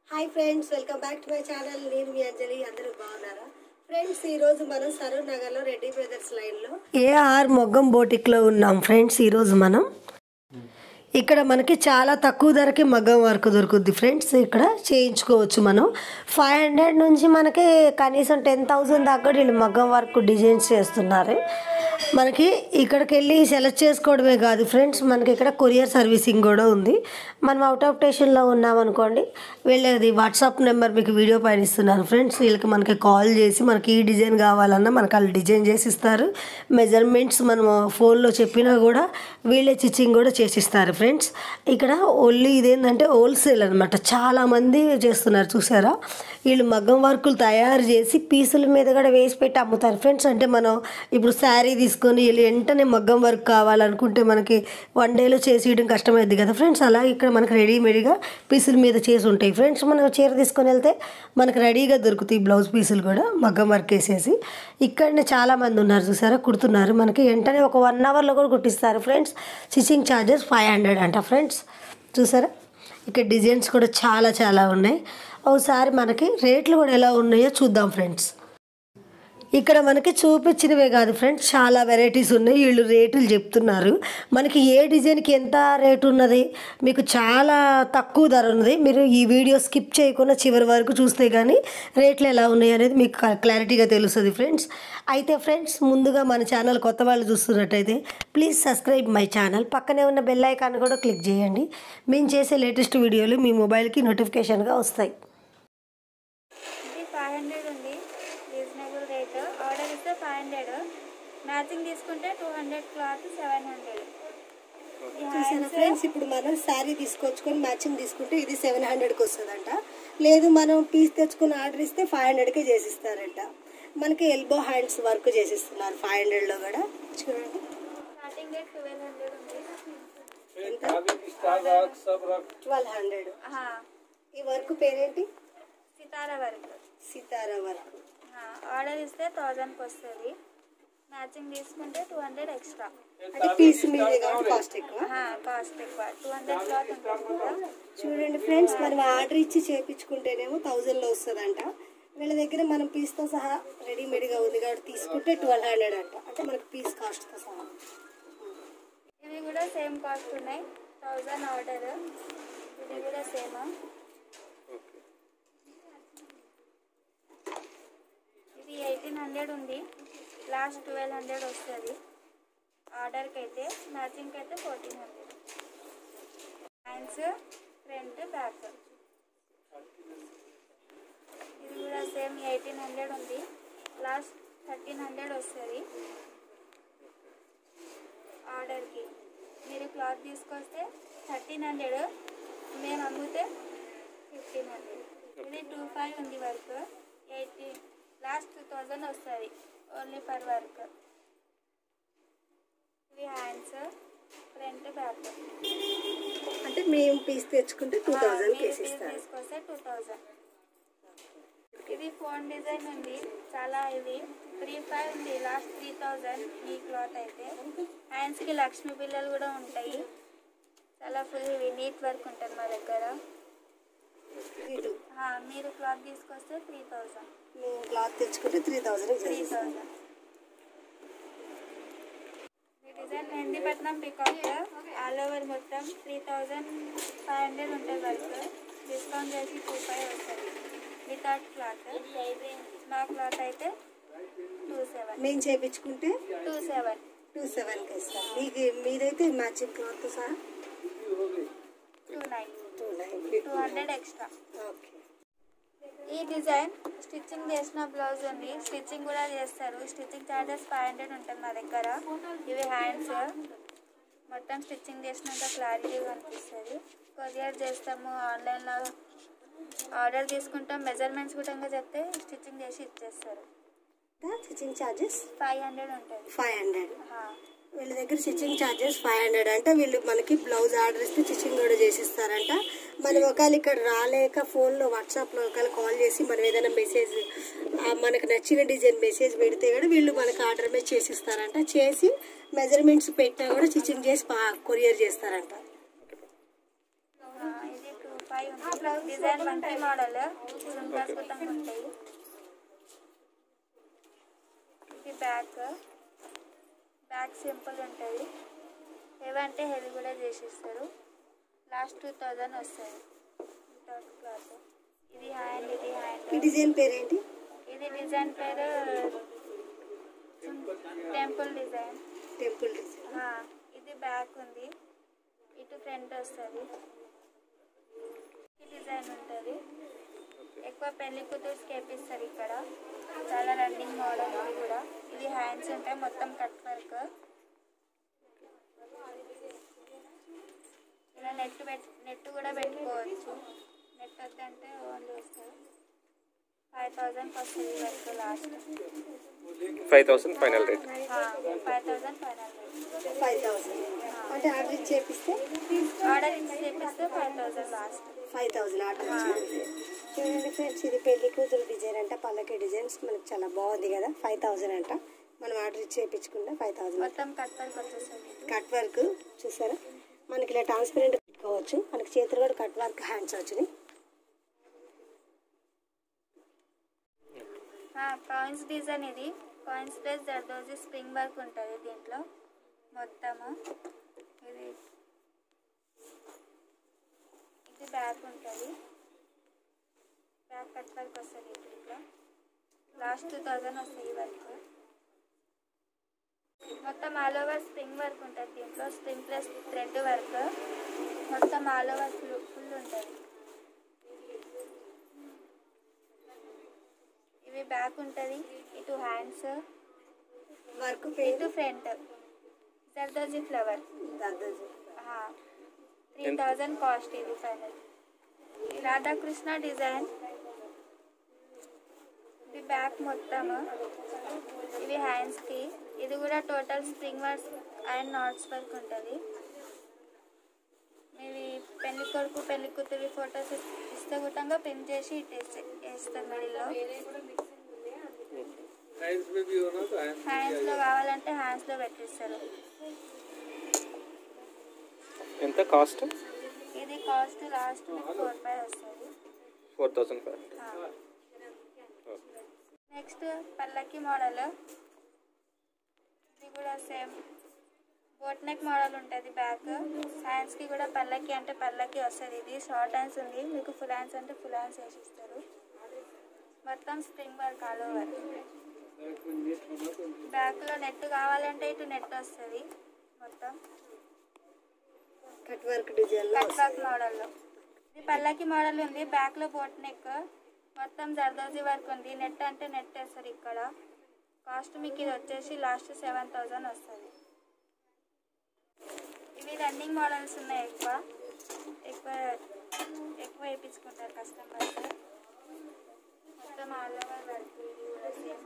hi friends welcome back to my channel నేను మీ అంజలి అందరూ బాగున్నారా ఫ్రెండ్స్ ఈ రోజు మనం సరూర్ నగర్లో రెడ్డి బ్రదర్స్ లైన్లో ఏఆర్ మొగ్గం బోటిక్లో ఉన్నాం ఫ్రెండ్స్ ఈరోజు మనం ఇక్కడ మనకి చాలా తక్కువ ధరకి మగ్గం వర్క్ దొరుకుద్ది ఫ్రెండ్స్ ఇక్కడ చేయించుకోవచ్చు మనం ఫైవ్ హండ్రెడ్ నుంచి మనకి కనీసం టెన్ థౌజండ్ దాకా వీళ్ళు మగ్గం వర్క్ డిజైన్స్ చేస్తున్నారు మనకి ఇక్కడికి వెళ్ళి సెలెక్ట్ చేసుకోవడమే కాదు ఫ్రెండ్స్ మనకి ఇక్కడ కొరియర్ సర్వీసింగ్ కూడా ఉంది మనం అవుట్ ఆఫ్ స్టేషన్లో ఉన్నామనుకోండి వీళ్ళది వాట్సాప్ నెంబర్ మీకు వీడియో పైన ఇస్తున్నాను ఫ్రెండ్స్ వీళ్ళకి మనకి కాల్ చేసి మనకి ఈ డిజైన్ కావాలన్నా మనకి వాళ్ళు డిజైన్ చేసి ఇస్తారు మెజర్మెంట్స్ మనం ఫోన్లో చెప్పినా కూడా వీళ్ళే స్టిచ్చింగ్ కూడా చేసిస్తారు ఫ్రెండ్స్ ఇక్కడ ఓన్లీ ఇదేంటంటే హోల్సేల్ అనమాట చాలామంది చేస్తున్నారు చూసారా వీళ్ళు మగ్గం వర్కులు తయారు చేసి పీసుల మీద కూడా వేసి పెట్టి అమ్ముతారు ఫ్రెండ్స్ అంటే మనం ఇప్పుడు శారీ తీసుకొని వీళ్ళు వెంటనే మగ్గం వర్క్ కావాలనుకుంటే మనకి వన్ డేలో చేసి ఇవ్వడం కష్టమైంది కదా ఫ్రెండ్స్ అలా ఇక్కడ మనకి రెడీమేడ్గా పీసుల మీద చేసి ఉంటాయి ఫ్రెండ్స్ మనం చీర తీసుకొని వెళ్తే మనకు రెడీగా దొరుకుతాయి బ్లౌజ్ పీసులు కూడా మగ్గం వర్క్ వేసేసి ఇక్కడనే చాలామంది ఉన్నారు చూసారా కుడుతున్నారు మనకి వెంటనే ఒక వన్ అవర్లో కూడా కుట్టిస్తారు friends stitching charges five hundred అంట ఫ్రెండ్స్ చూసారా ఇక్కడ డిజైన్స్ కూడా చాలా చాలా ఉన్నాయి ఒకసారి మనకి రేట్లు కూడా ఎలా ఉన్నాయో చూద్దాం ఫ్రెండ్స్ ఇక్కడ మనకి చూపించినవే కాదు ఫ్రెండ్స్ చాలా వెరైటీస్ ఉన్నాయి వీళ్ళు రేటులు చెప్తున్నారు మనకి ఏ డిజైన్కి ఎంత రేటు ఉన్నది మీకు చాలా తక్కువ ధర ఉన్నది మీరు ఈ వీడియో స్కిప్ చేయకుండా చివరి వరకు చూస్తే కానీ రేట్లు ఎలా ఉన్నాయి అనేది మీకు క్లారిటీగా తెలుస్తుంది ఫ్రెండ్స్ అయితే ఫ్రెండ్స్ ముందుగా మన ఛానల్ కొత్త వాళ్ళు చూస్తున్నట్టయితే ప్లీజ్ సబ్స్క్రైబ్ మై ఛానల్ పక్కనే ఉన్న బెల్ ఐకాన్ కూడా క్లిక్ చేయండి మేము చేసే లేటెస్ట్ వీడియోలు మీ మొబైల్కి నోటిఫికేషన్గా వస్తాయి ఇది ఫైవ్ హండ్రెడ్ ఉంది రీజనబుల్ రేట్ ఆర్డర్ ఇస్తే ఫైవ్ హండ్రెడ్ మ్యాచింగ్ తీసుకుంటే two hundred cloth seven hundred చూసారా ఫ్రెండ్స్ ఇప్పుడు మనం శారీ తీసుకొచ్చుకొని మ్యాచింగ్ తీసుకుంటే ఇది సెవెన్ హండ్రెడ్కి వస్తుందంట లేదు మనం పీస్ తెచ్చుకుని ఆర్డర్ ఇస్తే ఫైవ్ హండ్రెడ్కే చేసిస్తారంట మనకి ఎల్బో హ్యాండ్స్ వర్క్ చేసిస్తున్నారు ఫైవ్ హండ్రెడ్లో కూడా చూడండి స్టార్టింగ్ రేట్ ట్వెల్వ్ హండ్రెడ్ ఉంది ఎంత ట్వెల్వ్ హండ్రెడ్ ఆహా, ఈ వర్క్ పేరేంటి Sitara work Sitara work order ఇస్తే థౌజండ్కి వస్తుంది మ్యాచింగ్ తీసుకుంటే టూ హండ్రెడ్ ఎక్స్ట్రా అంటే పీస్ మీద కాబట్టి కాస్ట్ ఎక్కువ కాస్ట్ ఎక్కువ టూ హండ్రెడ్ క్లాత్ ఉంటుంది కదా చూడండి ఫ్రెండ్స్ మనం ఆర్డర్ ఇచ్చి చేపించుకుంటేనేమో థౌజండ్లో వస్తుందంట వీళ్ళ దగ్గర మనం పీస్తో సహా రెడీమేడ్గా ఉంది కాబట్టి తీసుకుంటే ట్వెల్వ్ హండ్రెడ్ అంట అంటే మనకి పీస్ కాస్ట్తో సహా ఇవి కూడా సేమ్ కాస్ట్ ఉన్నాయి థౌజండ్ ఆర్డర్ ఇది కూడా సేమ్ ఇది ఎయిటీన్ హండ్రెడ్ ఉంది లాస్ట్ ట్వెల్వ్ హండ్రెడ్ వస్తుంది ఆర్డర్కి అయితే మ్యాచింగ్కి అయితే fourteen hundred hands front back ఇది కూడా సేమ్ ఎయిటీన్ హండ్రెడ్ ఉంది లాస్ట్ థర్టీన్ హండ్రెడ్ వస్తుంది ఆర్డర్కి మీరు క్లాత్ తీసుకొస్తే థర్టీన్ హండ్రెడ్ మేము అమ్మితే ఫిఫ్టీన్ హండ్రెడ్ ఇది టూ ఫైవ్ ఉంది work eighty last two thousand వస్తుంది ఓన్లీ పర్ వర్క్ ఇవి హ్యాండ్స్ ఫ్రంట్ బ్యాక్ అంటే మేము పీస్ తెచ్చుకుంటే టూ థౌజండ్ మీరు కేసు పీస్ ఇస్తారు తీసుకొస్తే టూ థౌజండ్ ఇది ఫోన్ డిజైన్ ఉంది చాలా ఇది త్రీ ఫైవ్ ఉంది లాస్ట్ త్రీ థౌజండ్ ఈ క్లాత్ అయితే హ్యాండ్స్కి లక్ష్మీ పిల్లలు కూడా ఉంటాయి చాలా ఫుల్ ఇవి నీట్ వర్క్ ఉంటుంది మా దగ్గర ఇటు ఆ, మీరు క్లాత్ తీసుకొస్తే త్రీ థౌజండ్ మేము క్లాత్ తెచ్చుకుంటే త్రీ థౌజండ్ త్రీ థౌజండ్ ఈ design Mehdipatnam peacock all over మొత్తం త్రీ థౌజండ్ ఫైవ్ హండ్రెడ్ ఉంటుంది వర్క్ డిస్కౌంట్ చేసి టూ ఫైవ్ వస్తుంది వితౌట్ క్లాత్ మా క్లాత్ అయితే టూ సెవెన్ మేము చేపించుకుంటే టూ సెవెన్ టూ సెవెన్కి ఇస్తాం మీకు మీదైతే మ్యాచింగ్ క్లాత్ సహా two nine two nine two hundred extra okay ఈ డిజైన్ స్టిచ్చింగ్ చేసిన బ్లౌజ్ ఉంది స్టిచ్చింగ్ కూడా చేస్తారు స్టిచ్చింగ్ చార్జెస్ ఫైవ్ హండ్రెడ్ ఉంటుంది మా దగ్గర ఇవి హ్యాండ్స్ మొత్తం స్టిచ్చింగ్ చేసినాక క్లారిటీగా అనిపిస్తుంది కొరియర్ చేస్తాము ఆన్లైన్లో ఆర్డర్ తీసుకుంటాం మెజర్మెంట్స్ కూడా చెప్తే స్టిచ్చింగ్ చేసి ఇచ్చేస్తారు స్టిచ్చింగ్ ఛార్జెస్ ఫైవ్ హండ్రెడ్ ఉంటుంది ఫైవ్ హండ్రెడ్ ఆ, వీళ్ళ దగ్గర స్టిచ్చింగ్ ఛార్జెస్ ఫైవ్ హండ్రెడ్ అంటే వీళ్ళు మనకి బ్లౌజ్ ఆర్డర్ ఇస్తే స్టిచ్చింగ్ కూడా చేసిస్తారంట మనం ఒకవేళ ఇక్కడ రాలేక ఫోన్లో వాట్సాప్లో ఒకవేళ కాల్ చేసి మనం ఏదైనా మెసేజ్ మనకు నచ్చిన డిజైన్ మెసేజ్ పెడితే కూడా వీళ్ళు మనకు ఆర్డర్ మీద చేసిస్తారంట చేసి మెజర్మెంట్స్ పెట్టినా కూడా స్టిచ్చింగ్ చేసి కొరియర్ చేస్తారంట ఆ, ఇది టూ ఫైవ్ ఉంది డిజైన్ మంకీ మోడల్ సుందరసుతంగా ఉంటాయి ఇది బ్యాక్ బ్యాక్ సింపుల్ ఉంటుంది ఏవంటే హెవీ కూడా చేసిస్తారు లాస్ట్ టూ థౌజండ్ వస్తుంది వితౌట్ క్లాత్ ఇది హ్యాండ్ ఇది ఈ హ్యాండ్ డిజైన్ పేరేంటి ఇది డిజైన్ పేరు టెంపుల్ డిజైన్ టెంపుల్ డిజైన్ ఆ, ఇది బ్యాక్ ఉంది ఇటు ఫ్రంట్ వస్తుంది ఈ డిజైన్ ఉంటుంది ఎక్కువ పెళ్లి కూతురు స్కేపిస్తారు ఇక్కడ చాలా రన్నింగ్ మోడల్ ఇది కూడా ఇది హ్యాండ్స్ ఉంటాయి మొత్తం కట్ వర్క్ ఇలా నెట్ పెట్ నెట్ కూడా పెట్టుకోవచ్చు నెట్ వద్దంటే ఓన్లీ వస్తుంది ఫైవ్ థౌజండ్కి వస్తుంది ఈ work last five thousand final rate five thousand final rate five thousand అంటే ఆర్డర్ ఇచ్చి చేపిస్తే ఆర్డర్ ఇచ్చి చేపిస్తే five thousand last five thousand order ఇచ్చి చూడండి ఫ్రెండ్స్ ఇది పెళ్లి కూతురు డిజైన్ అంట పల్లకి డిజైన్స్ మనకి చాలా బాగుంది కదా ఫైవ్ థౌసండ్ అంట మనం ఆర్డర్ ఇచ్చి చేయించుకుంటే ఫైవ్ థౌసండ్ మొత్తం కట్ వర్క్ వచ్చేస్తుంది కట్ వర్క్ చూసారా మనకి ఇలా ట్రాన్స్పరెంట్ పెట్టుకోవచ్చు మనకి చేతులు కూడా కట్ వర్క్ హ్యాండ్స్ వచ్చినాయి కాయిన్స్ డిజైన్ ఇది coins plus zardozi spring work ఉంటుంది దీంట్లో మొత్తము ఇది ఇది బ్యాక్ ఉంటుంది బ్యాక్ కట్ వర్క్ వస్తుంది దీంట్లో లాస్ట్ టూ థౌజండ్ వస్తుంది ఈ వర్క్ మొత్తం ఆల్ ఓవర్ స్ప్రింగ్ వర్క్ ఉంటుంది దీంట్లో స్ప్రింగ్ ప్లస్ థ్రెడ్ వర్క్ మొత్తం ఆల్ ఓవర్ ఫుల్ ఫుల్ ఉంటుంది ఇవి బ్యాక్ ఉంటుంది ఇటు హ్యాండ్స్ వర్క్ ఇటు front zardozi flower three thousand cost ఇది ఫైనల్ రాధాకృష్ణ డిజైన్ ఇది బ్యాక్ మొత్తం ఇవి హ్యాండ్స్కి ఇది కూడా total spring work and knots work ఉంటుంది ఇవి పెళ్లి కొడుకు పెళ్లి కూతురి ఫొటోస్ ఇస్తే గుట్టంగా పిన్ చేసి ఇట్టేస్తే వేస్తారు మిడిల్లో హ్యాండ్స్లో కావాలంటే హ్యాండ్స్లో పెట్టిస్తారు ఎంత కాస్ట్ ఇది కాస్ట్ లాస్ట్ మీకు ఫోర్ ఫైవ్ వస్తుంది ఫోర్ థౌసండ్ ఫైవ్ నెక్స్ట్ పల్లకి మోడల్ ఇది కూడా సేమ్ బోట్ నెక్ మోడల్ ఉంటుంది బ్యాక్ హ్యాండ్స్కి కూడా పల్లకి అంటే పల్లకి వస్తుంది ఇది షార్ట్ హ్యాండ్స్ ఉంది మీకు ఫుల్ హ్యాండ్స్ అంటే ఫుల్ హ్యాండ్స్ వేసిస్తారు మొత్తం స్ప్రింగ్ వర్క్ ఆల్ ఓవర్ బ్యాక్లో నెట్ కావాలంటే ఇటు నెట్ వస్తుంది మొత్తం కట్ వర్క్ డిజైన్ లో కట్ వర్క్ మోడల్లో ఇది పల్లకి మోడల్ ఉంది బ్యాక్ లో బోట్ నెక్ మొత్తం జర్దోజీ వర్క్ ఉంది నెట్ అంటే నెట్ వేస్తారు ఇక్కడ కాస్ట్ మీకు ఇది వచ్చేసి లాస్ట్ సెవెన్ థౌజండ్ వస్తుంది ఇవి రన్నింగ్ మోడల్స్ ఉన్నాయి ఎక్కువ ఎక్కువ ఎక్కువ వేయించుకుంటారు కస్టమర్స్ మొత్తం ఆల్ ఓవర్ వర్క్ ఇది కూడా సేమ్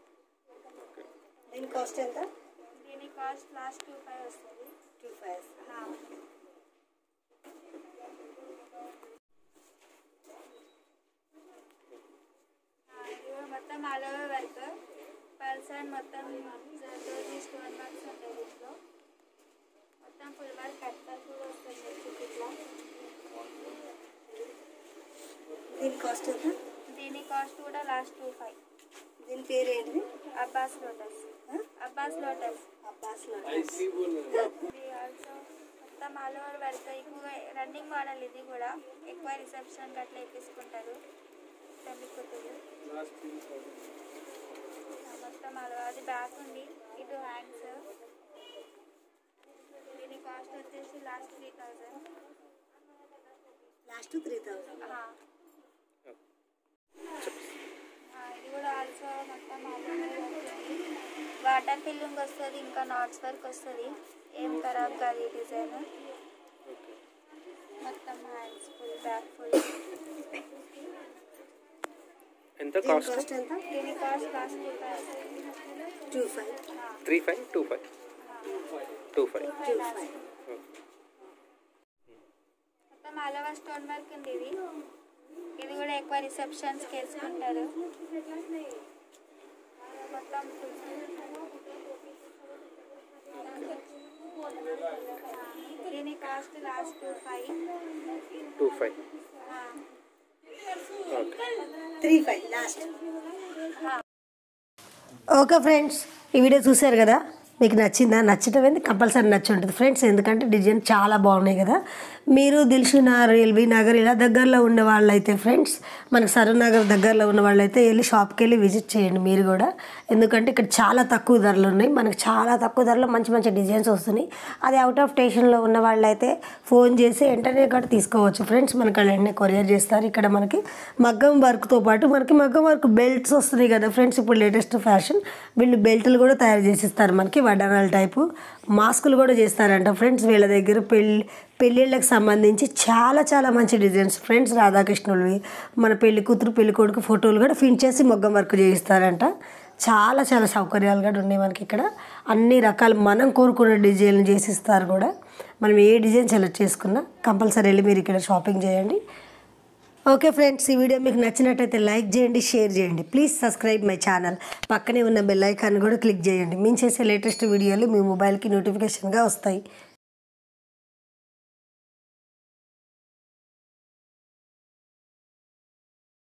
దీని కాస్ట్ ఎంత దీని కాస్ట్ లాస్ట్ టూ ఫైవ్ వస్తుంది టూ ఫైవ్ ఇది కూడా మొత్తం all over work pearls and మొత్తం జర్దోజీ స్టోన్ వర్క్స్ ఉంటాయి దీంట్లో మొత్తం ఫుల్ వర్క్ కట్ వర్క్ కూడా వస్తుంది నెక్స్ట్ ఇట్లా దీని కాస్ట్ ఎంత దీని కాస్ట్ కూడా లాస్ట్ టూ ఫైవ్ దీని పేరు ఏంటిది అబ్బాస్ లోటస్ అబ్బాస్ లోటస్ అబ్బాస్ ఇది ఆల్సో మొత్తం ఆల్ ఓవర్ వర్క్ ఎక్కువ రన్నింగ్ మోడల్ ఇది కూడా ఎక్కువ రిసెప్షన్ అట్లా వేపించుకుంటారు పెళ్లి కూతురు ఆ, మొత్తం ఆల్ ఓవర్ అది బ్యాక్ ఉంది ఇటు హ్యాండ్స్ దీని కాస్ట్ వచ్చేసి last three thousand last three thousand ఇది కూడా ఆల్సో మొత్తం ఆల్ ఓవర్ వర్క్ ఉంది వాటర్ ఫిల్లింగ్ వస్తుంది ఇంకా నాట్స్ వర్క్ వస్తుంది ఏం ఖరాబ్ కాదు ఈ డిజైన్ మొత్తం హ్యాండ్స్ ఫుల్ బ్యాక్ ఫుల్ ఎంత దీని కాస్ట్ కాస్ట్ ఎంత దీని cost last two five three five two five two five two five మొత్తం ఆల్ ఓవర్ స్టోన్ వర్క్ ఉంది ఇది ఇది కూడా ఎక్కువ రిసెప్షన్స్కి వేసుకుంటారు మొత్తం దీని cost cost last two five two five okay three five last okay friends ఈ వీడియో చూశారు కదా మీకు నచ్చిందా నచ్చటం ఏంది కంపల్సరీ నచ్చి ఉంటుంది ఫ్రెండ్స్ ఎందుకంటే డిజైన్ చాలా బాగున్నాయి కదా మీరు దిల్షునా రైల్వీ నగర్ ఇలా దగ్గరలో ఉన్న వాళ్ళైతే ఫ్రెండ్స్ మనకు సరూర్ నగర్ దగ్గరలో ఉన్న వాళ్ళైతే వెళ్ళి షాప్కి వెళ్ళి విజిట్ చేయండి మీరు కూడా ఎందుకంటే ఇక్కడ చాలా తక్కువ ధరలు ఉన్నాయి మనకు చాలా తక్కువ ధరలో మంచి మంచి డిజైన్స్ వస్తున్నాయి అది అవుట్ ఆఫ్ స్టేషన్లో ఉన్న వాళ్ళైతే ఫోన్ చేసి వెంటనే కూడా తీసుకోవచ్చు ఫ్రెండ్స్ మనకి వెంటనే కొరియర్ చేస్తారు ఇక్కడ మనకి మగ్గం వర్క్తో పాటు మనకి మగ్గం వర్క్ బెల్ట్స్ వస్తున్నాయి కదా ఫ్రెండ్స్ ఇప్పుడు లేటెస్ట్ ఫ్యాషన్ వీళ్ళు బెల్ట్లు కూడా తయారు చేసిస్తారు మనకి వడ్డానాల టైపు మాస్కులు కూడా చేస్తారంట ఫ్రెండ్స్ వీళ్ళ దగ్గర పెళ్ళి పెళ్ళిళ్ళకి సంబంధించి చాలా చాలా మంచి డిజైన్స్ ఫ్రెండ్స్ రాధాకృష్ణులవి మన పెళ్లి కూతురు పెళ్లి కొడుకు ఫోటోలు కూడా ఫిన్ చేసి మొగ్గం వర్క్ చేయిస్తారంట చాలా చాలా సౌకర్యాలు కూడా ఉన్నాయి మనకి ఇక్కడ అన్ని రకాల మనం కోరుకున్న డిజైన్లు చేసిస్తారు కూడా మనం ఏ డిజైన్ సెలెక్ట్ చేసుకున్నా కంపల్సరీ వెళ్ళి మీరు ఇక్కడ షాపింగ్ చేయండి ఓకే ఫ్రెండ్స్ ఈ వీడియో మీకు నచ్చినట్టయితే లైక్ చేయండి షేర్ చేయండి ప్లీజ్ సబ్స్క్రైబ్ మై ఛానల్ పక్కనే ఉన్న బెల్ ఐకాన్ కూడా క్లిక్ చేయండి మేము చేసే లేటెస్ట్ వీడియోలు మీ మొబైల్కి నోటిఫికేషన్గా వస్తాయి